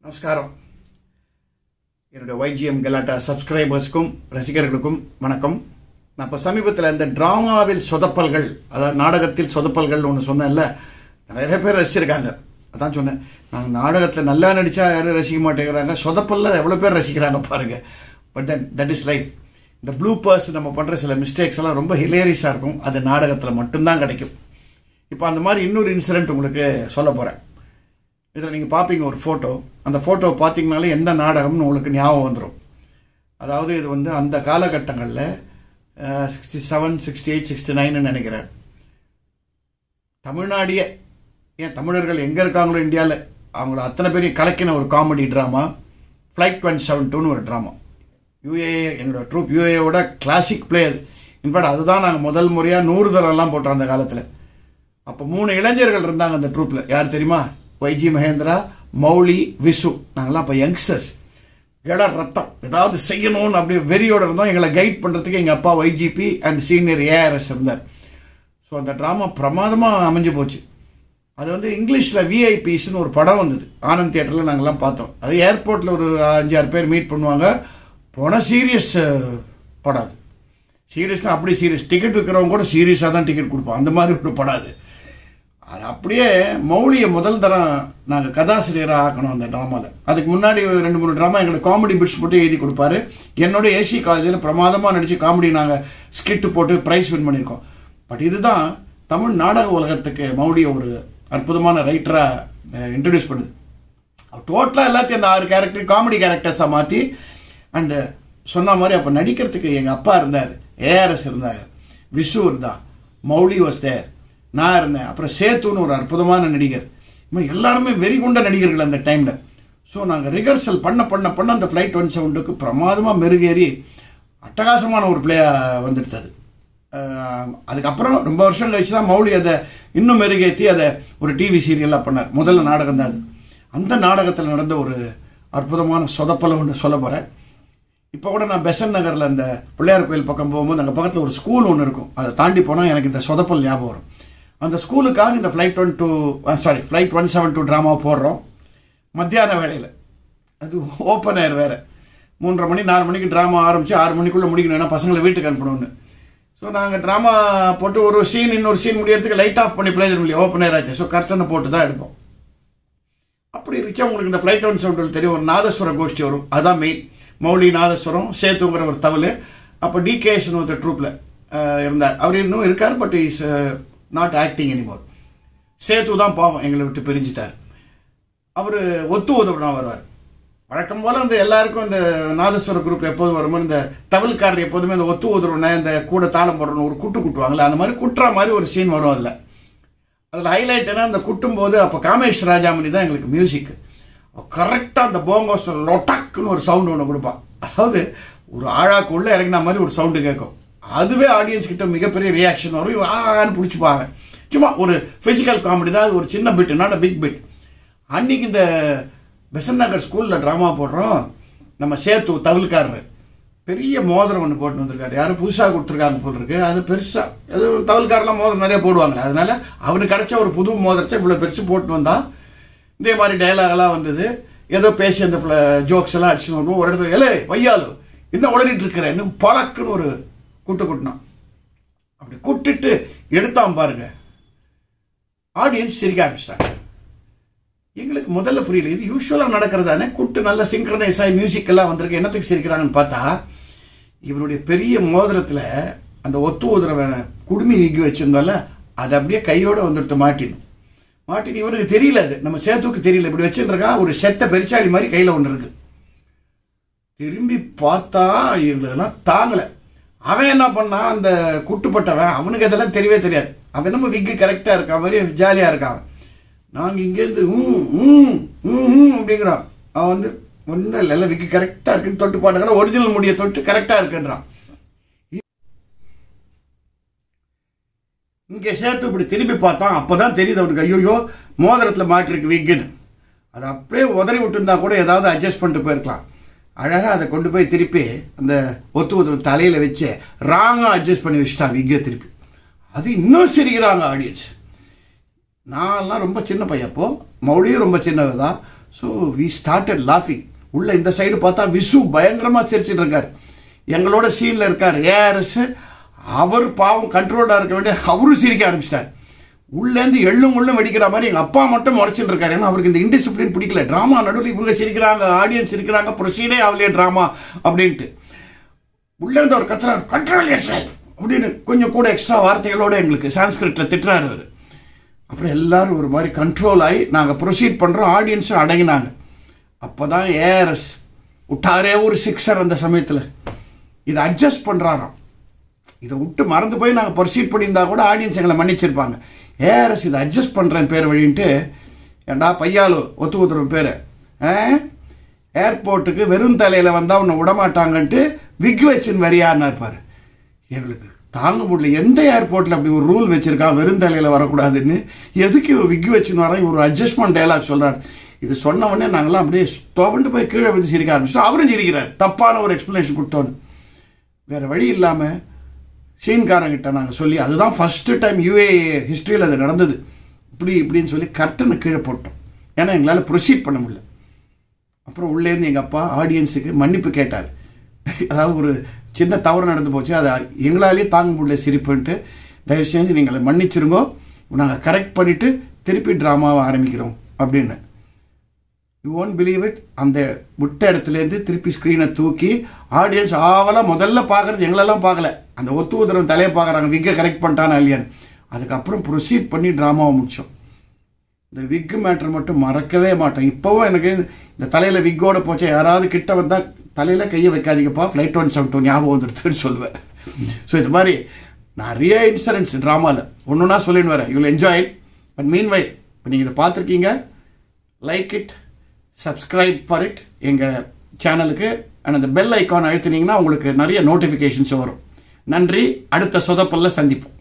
நமஸ்காரம் என்னுடைய ஒய்ஜிஎம் கலாட்டா சப்ஸ்கிரைபர்ஸ்க்கும் ரசிகர்களுக்கும் வணக்கம் நான் இப்போ சமீபத்தில் இந்த டிராமாவில் சொதப்பல்கள் அதாவது நாடகத்தில் சொதப்பல்கள் ஒன்று சொன்னேன்ல நிறைய பேர் ரசிச்சிருக்காங்க அதான் சொன்னேன் நாங்கள் நாடகத்தில் நல்லா நடித்தா யாரும் ரசிக்க மாட்டேங்கிறாங்க சொதப்பல்ல எவ்வளோ பேர் ரசிக்கிறாங்க பாருங்க but then that is life இந்த ப்ளூ பர்ஸ் நம்ம பண்ணுற சில மிஸ்டேக்ஸ் எல்லாம் ரொம்ப ஹிலேரியஸாக இருக்கும் அது நாடகத்தில் மட்டும்தான் கிடைக்கும் இப்போ அந்த மாதிரி இன்னொரு இன்சிடென்ட் உங்களுக்கு சொல்ல போகிறேன் இதில் நீங்கள் பார்ப்பீங்க ஒரு ஃபோட்டோ அந்த ஃபோட்டோ பார்த்தீங்கனாலே எந்த நாடகம்னு உங்களுக்கு ஞாபகம் வந்துடும் அதாவது இது வந்து அந்த காலகட்டங்களில் sixty seven sixty eight sixty நைன்னு நினைக்கிறேன் தமிழ்நாடியே ஏன் தமிழர்கள் எங்கே இருக்காங்களோ இந்தியாவில் அவங்கள அத்தனை பேரையும் கலக்கின ஒரு comedy drama flight twenty seven டூன்னு ஒரு ட்ராமா யூஏஏ எங்களோட ட்ரூப் யூஏயோட கிளாசிக் பிளே அது இன்ஃபேக்ட் அதுதான் நாங்கள் முதல் முறையாக நூறு தரம்லாம் போட்டோம் அந்த காலத்தில் அப்போ மூணு இளைஞர்கள் இருந்தாங்க அந்த ட்ரூப்பில் யார் தெரியுமா வைஜி மகேந்திரா மௌலி விசு நாங்களாம் அப்போ யங்ஸ்டர்ஸ் இட ரத்தம் ஏதாவது செய்யணும்னு அப்படியே வெறியோட இருந்தோம் எங்களை கைட் பண்ணுறதுக்கு எங்கள் அப்பா வைஜிபி அண்ட் சீனியர் ஏஆர்எஸ் இருந்தார் ஸோ அந்த ட்ராமா பிரமாதமாக அமைஞ்சு போச்சு அது வந்து இங்கிலீஷில் விஐபிஸ்னு ஒரு படம் வந்தது ஆனந்த் தியேட்டரில் நாங்கள்லாம் பார்த்தோம் அது ஏர்போர்ட்டில் ஒரு அஞ்சாறு பேர் மீட் பண்ணுவாங்க போன சீரியஸ் படம் அது சீரியஸ்னா அப்படி சீரியஸ் டிக்கெட் விற்கிறவங்க கூட சீரியஸாக தான் டிக்கெட் கொடுப்போம் அந்த மாதிரி ஒரு படம் அது அது அப்படியே மௌலியை முதல் தரம் நாங்கள் கதாசிரியராக ஆக்கணும் அந்த ட்ராமாவில் அதுக்கு முன்னாடி ஒரு ரெண்டு மூணு ட்ராமா எங்களுக்கு காமெடி பிட்ஸ் மட்டும் எழுதி கொடுப்பாரு என்னோட ஏசி காலேஜில் பிரமாதமாக நடித்து காமெடி நாங்கள் ஸ்கிட்டு போட்டு ப்ரைஸ் வின் பண்ணியிருக்கோம் பட் இதுதான் தமிழ் நாடக உலகத்துக்கு மௌலியை ஒரு அற்புதமான ரைட்டராக இன்ட்ரடியூஸ் பண்ணுது டோட்டலாக எல்லாத்தையும் அந்த ஆறு கேரக்டர் காமெடி கேரக்டர்ஸாக மாற்றி அண்டு சொன்ன மாதிரி அப்போ நடிக்கிறதுக்கு எங்கள் அப்பா இருந்தார் ஏஆர்எஸ் இருந்தார் விசு இருந்தா மௌலி வாஸ் தேர் நான் இருந்தேன் அப்புறம் சேத்துன்னு ஒரு அற்புதமான நடிகர் இன்னும் எல்லாருமே வெறி கொண்ட நடிகர்கள் அந்த டைமில் ஸோ நாங்கள் ரிஹர்சல் பண்ண பண்ண பண்ண அந்த ஃப்ளைட் ஒன் செவன்ட்டுக்கு பிரமாதமாக மெருகேறி அட்டகாசமான ஒரு பிளே வந்துடுது அது அதுக்கப்புறம் ரொம்ப வருஷம் கழிச்சு தான் மௌலி அதை இன்னும் மெருகேற்றி அதை ஒரு டிவி சீரியலாக பண்ணார் முதல்ல நாடகம் தான் அது அந்த நாடகத்தில் நடந்த ஒரு அற்புதமான சொதப்பலை ஒன்று சொல்ல போகிறேன் இப்போ கூட நான் பெசன் நகரில் அந்த பிள்ளையார் கோயில் பக்கம் போகும்போது அங்கே பக்கத்தில் ஒரு ஸ்கூல் ஒன்று இருக்கும் அதை தாண்டி போனால் எனக்கு இந்த சொதப்பல் ஞாபகம் வரும் அந்த ஸ்கூலுக்காக இந்த flight one two sorry flight one seven two drama போடுறோம் மத்தியான வேலையில் அது ஓப்பன் ஏர் வேறு மூன்றரை மணி நாலு மணிக்கு ட்ராமா ஆரம்பித்து ஆறு மணிக்குள்ளே முடிக்கணும் ஏன்னா பசங்களை வீட்டுக்கு அனுப்பணும்னு ஸோ நாங்கள் ட்ராமா போட்டு ஒரு சீன் இன்னொரு சீன் முடியறதுக்கு லைட் ஆஃப் பண்ணி பிளேஜர் முடியும் ஓப்பன் ஏர் ஆச்சு ஸோ கர்டனை போட்டு தான் எடுப்போம் அப்படி இருந்துச்சு உங்களுக்கு இந்த ஃப்ளைட் ஒன் செவன் தெரியும் ஒரு நாதஸ்வர கோஷ்டி வரும் அதுதான் மெயின் மௌலி நாதஸ்வரம் சேத்துங்கிற ஒரு தவல் அப்போ டிகேஎஸ்னு ஒருத்தர் ட்ரூப்பில் இருந்தார் அவர் இன்னும் இருக்கார் but is not acting anymore சேத்து தான் பாவம் எங்களை விட்டு பிரிஞ்சிட்டார் அவர் ஒத்து உதவினா வருவார் வழக்கம் போல் இந்த எல்லாருக்கும் இந்த நாதஸ்வர குரூப் எப்போதும் வரும்போது இந்த தவல்காரர் எப்போதுமே இந்த ஒத்து உதவுனா இந்த கூட தாளம் போடணும் ஒரு குட்டு குட்டுவாங்களே அந்த மாதிரி குட்டுற மாதிரி ஒரு சீன் வரும் அதில் அதில் ஹைலைட் என்ன அந்த குட்டும் போது அப்போ காமேஷ் ராஜாமணி தான் எங்களுக்கு மியூசிக் கரெக்டாக அந்த போங்கோஸ் லொட்டாக்குன்னு ஒரு சவுண்டு ஒன்று கொடுப்பான் அதாவது ஒரு ஆழாக்கு உள்ள இறங்கின மாதிரி ஒரு சவுண்டு கேட்கும் அதுவே ஆடியன்ஸ் கிட்ட மிகப்பெரிய ரியாக்ஷன் வரும் இவன் ஆன்னு பிடிச்சிப்பாங்க சும்மா ஒரு ஃபிசிக்கல் காமெடி தான் அது ஒரு சின்ன bit not a big bit அன்னைக்கு இந்த பெசன் நகர் ஸ்கூலில் ட்ராமா போடுறோம் நம்ம சேத்து தவில்காரர் பெரிய மோதிரம் ஒன்று போட்டு வந்திருக்காரு யாரும் புதுசாக கொடுத்துருக்காங்க போல் இருக்கு அது பெருசாக அது தவில்காரெலாம் மோதிரம் நிறைய போடுவாங்க அதனால அவனுக்கு கிடைச்ச ஒரு புது மோதிரத்தை இவ்வளோ பெருசு போட்டு வந்தான் இதே மாதிரி டைலாகெல்லாம் வந்தது ஏதோ பேசி அந்த ஜோக்ஸ் எல்லாம் அடிச்சு வருவோம் ஒரு இடத்துல ஏலே வையாலு என்ன உளறிட்டு இருக்கிறேன் இன்னும் பழக்குன்னு ஒரு குட்டு குட்டினான் அப்படி குட்டிட்டு எடுத்தான் பாருங்க ஆடியன்ஸ் சிரிக்க ஆரம்பிச்சிட்டாங்க எங்களுக்கு முதல்ல புரியல இது யூஸ்வலாக நடக்கிறதானே குட்டு நல்ல சிங்க்ரனைஸ் ஆகி மியூசிக் எல்லாம் வந்திருக்கு என்னத்துக்கு சிரிக்கிறாங்கன்னு பார்த்தா இவருடைய பெரிய மோதிரத்தில் அந்த ஒத்து ஊதுறவன் குடுமி விக்கி வச்சிருந்தால அது அப்படியே கையோட வந்துட்டு மாட்டினும் மாட்டின் இவனுக்கு தெரியல அது நம்ம சேத்துக்கு தெரியல இப்படி வச்சுருக்கா ஒரு செத்த பெருச்சாளி மாதிரி கையில் ஒன்று இருக்கு திரும்பி பார்த்தா இவங்களெல்லாம் தாங்கலை அவன் என்ன பண்ணான் அந்த குட்டுப்பட்டவன் அவனுக்கு அதெல்லாம் தெரியவே தெரியாது அவன் நம்ம விக்கு கரெக்டாக இருக்கா மாதிரி ஜாலியாக இருக்கான் நாங்கள் இங்கேருந்து ம் ம் ம் அப்படிங்கிறான் அவன் வந்து ஒன்றும் இல்லை எல்லாம் விக்கு கரெக்டாக இருக்குன்னு தொட்டு பாட்டுக்கிறான் ஒரிஜினல் முடிய தொட்டு கரெக்டாக இருக்குன்றான் இங்கே சேர்த்து இப்படி திரும்பி பார்த்தான் அப்போ தான் தெரியுது அவனுக்கு ஐயோயோ மோதிரத்தில் மாட்டிருக்கு விக்குன்னு அதை அப்படியே உதறி விட்டுருந்தா கூட ஏதாவது அட்ஜஸ்ட் பண்ணிட்டு போயிருக்கலாம் அழகாக அதை கொண்டு போய் திருப்பி அந்த ஒத்து ஒத்து தலையில் வச்சு ராங்காக அட்ஜஸ்ட் பண்ணி வச்சுட்டான் விக்கை திருப்பி அது இன்னும் சிரிக்கிறாங்க ஆடியன்ஸ் நான்லாம் ரொம்ப சின்ன பையன் அப்போ மௌலியும் ரொம்ப சின்னது தான் ஸோ வி ஸ்டார்டட் லாஃபிங் உள்ள இந்த சைடு பார்த்தா விசு பயங்கரமாக சிரிச்சிட்டு இருக்காரு எங்களோட சீனில் இருக்கார் ஏஆர்எஸ் அவர் பாவம் கண்ட்ரோல்டாக இருக்க வேண்டிய அவரும் சிரிக்க ஆரம்பிச்சிட்டார் உள்ளேருந்து எள்ளும் உள்ளும் வெடிக்கிற மாதிரி எங்கள் அப்பா மட்டும் முறைச்சிட்டு இருக்காரு ஏன்னா அவருக்கு இந்த இன்டிசிப்ளின் பிடிக்கல ட்ராமா நடுவில் இவங்க சிரிக்கிறாங்க ஆடியன்ஸ் இருக்கிறாங்க ப்ரொசீடே ஆகலையே ட்ராமா அப்படின்ட்டு உள்ளே இருந்து அவர் கத்துறாரு கண்ட்ரோல் எஸ் அப்படின்னு கொஞ்சம் கூட எக்ஸ்ட்ரா வார்த்தைகளோட எங்களுக்கு சான்ஸ்கிரிட்ல திட்டுறாரு அவர் அப்புறம் எல்லாரும் ஒரு மாதிரி கண்ட்ரோல் ஆகி நாங்கள் ப்ரொசீட் பண்ணுறோம் ஆடியன்ஸும் அடங்கினாங்க அப்போ தான் ஏஆர்எஸ் விட்டாரே ஒரு சிக்ஸர் அந்த சமயத்தில் இதை அட்ஜஸ்ட் பண்ணுறாராம் இதை விட்டு மறந்து போய் நாங்கள் ப்ரொசீட் பண்ணியிருந்தா கூட ஆடியன்ஸ் எங்களை மன்னிச்சிருப்பாங்க ஏஆர்எஸ் இதை அட்ஜஸ்ட் பண்ணுறேன் பேர் வழின்ட்டு ஏண்டா பையாலு ஒத்து ஊத்துறவன் பேர் ஏர்போர்ட்டுக்கு வெறும் தலையில் வந்தால் உன்னை விடமாட்டாங்கன்ட்டு விக் வச்சுன்னு வரியான்னு இருப்பார் எங்களுக்கு தாங்க முடியல எந்த ஏர்போர்ட்டில் அப்படி ஒரு ரூல் வச்சிருக்கான் வெறும் தலையில் வரக்கூடாதுன்னு எதுக்கு இவன் விக் வச்சுன்னு வரேன் ஒரு அட்ஜஸ்ட்மெண்ட் டைலாக் சொல்கிறார் இது சொன்ன உடனே நாங்களாம் அப்படியே துவண்டு போய் கீழே விழுந்து சிரிக்க ஆரம்பிச்சோம் அவரும் சிரிக்கிறார் தப்பான ஒரு எக்ஸ்ப்ளனேஷன் கொடுத்தோன்னு வேற வழி இல்லாமல் சீன்காரங்கிட்ட நாங்கள் சொல்லி அதுதான் ஃபஸ்ட்டு டைம் யூஏ ஹிஸ்ட்ரியில் அது நடந்தது இப்படி இப்படின்னு சொல்லி கர்ட்டனை கீழே போட்டோம் ஏன்னா எங்களால் ப்ரொசீட் பண்ண முடியல அப்புறம் உள்ளேருந்து எங்கள் அப்பா ஆடியன்ஸுக்கு மன்னிப்பு கேட்டார் அதாவது ஒரு சின்ன தவறு நடந்து போச்சு அதை எங்களாலேயே தாங்க முடியல சிரிப்புன்ட்டு தயவு செஞ்சு நீங்கள் மன்னிச்சிருங்கோ நாங்கள் கரெக்ட் பண்ணிவிட்டு திருப்பி ட்ராமாவை ஆரம்பிக்கிறோம் அப்படின்னு யூ ஒன்ட் பிலீவ் இட் அந்த விட்ட இடத்துலேருந்து திருப்பி ஸ்க்ரீனை தூக்கி ஆடியன்ஸ் ஆவலாக முதல்ல பார்க்குறது எங்களெல்லாம் பார்க்கல அந்த ஒத்து உதரம் தலையை பார்க்குறாங்க விக்கை கரெக்ட் பண்ணிட்டானா இல்லையான்னு அதுக்கப்புறம் ப்ரொசீட் பண்ணி ட்ராமாவை முடித்தோம் இந்த விக்கு மேட்ரு மட்டும் மறக்கவே மாட்டோம் இப்போவும் எனக்கு இந்த தலையில் விக்கோட போச்சு யாராவது கிட்ட வந்தால் தலையில் கையை வைக்காதீங்கப்பா ஃப்ளைட் ஒன் செவன் டூ ஞாபகம் வந்துடுதுன்னு சொல்லுவேன் ஸோ இது மாதிரி நிறைய இன்சூரன்ஸ் ட்ராமாவில் ஒன்று ஒன்றா சொல்லின்னு வரேன் you'll enjoy but meanwhile இப்போ நீங்கள் இதை பார்த்துருக்கீங்க like it subscribe for it எங்கள் சேனலுக்கு அண்ட் அந்த பெல் ஐக்கான் அழுத்தினீங்கன்னா உங்களுக்கு நிறைய நோட்டிஃபிகேஷன்ஸ் வரும் நன்றி அடுத்த சொதப்பல்ல சந்திப்போம்